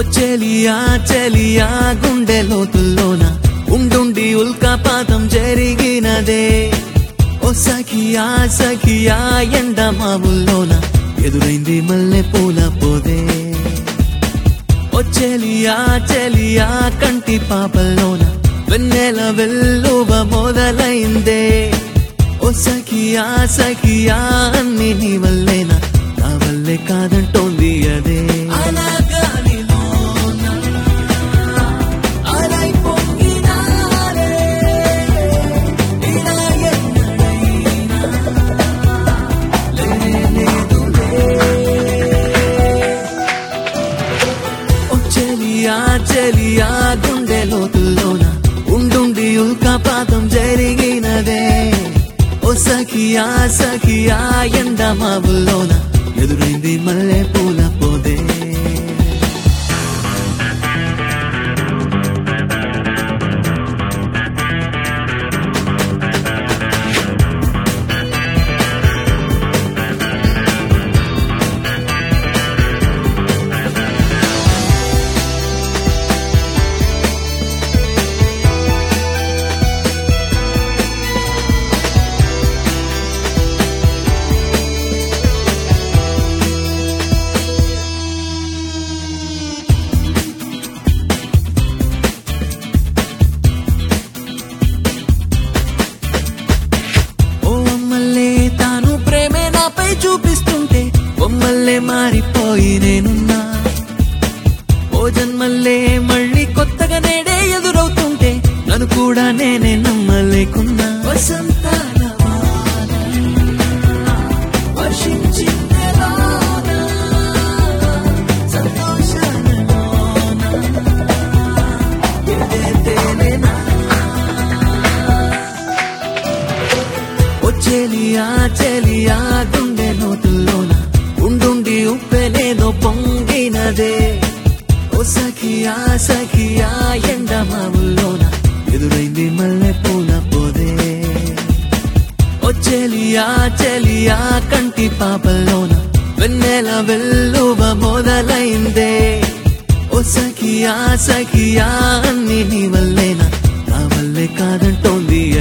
ఓ చెలియా చెలియా గుండె లోతుల్లోన ఉండుండి ఉల్కాపాతం జరిగినదే ఓ సఖియా సఖియా ఎండ మావుల్లోన ఎదురైంది మల్లె పూల పోదే ఓ చెలియా చెలియా కంటి పాపల్లోన వెన్నెల వెల్లువ మొదలైందే ఓ సఖియా సఖియా అన్ని నీ వల్లేనా నా వల్లే కాదంటోంది అదే అలా గాలిలోన అలై పొంగినారే, ఇలా ఎన్నడైనా లేనేలేదులే. ఓ చెలియా చెలియా గుండె లోతుల్లోన ఉండుండి ఉల్కాపాతం జరిగినదే ఓ సఖియా సఖియా ఎండ మావుల్లోన ఎదురైంది మల్లె పూల పోదే ఓ అమ్మల్లే తాను ప్రేమే నాపై చూపిస్తుంటే బొమ్మల్లే మారిపోయి నేనున్నా ఓ జన్మల్లే మళ్ళీ కొత్తగా నేడే ఎదురవుతుంటే నన్ను కూడా నేనే నమ్మలేకున్నా వసంతాల వాన వర్షించిందెలాన, సంతోషాలలోన ఇదే తేనెనా ఓ చెలియా చెలియా గుండె నోతుల్లోన ఉండుండి ఉప్పెనేదో పొంగినదే ఓ సఖియా సఖియా ఎండ మావుల్లోన ఎదురైంది మల్లె పూల పోదే ఓ చెలియా చెలియా కంటి పాపల్లోన వెన్నెల వెల్లువ మొదలైందే ఓ సఖియా సఖియా అన్ని నీ వల్లేనా నా వల్లే కాదంటోంది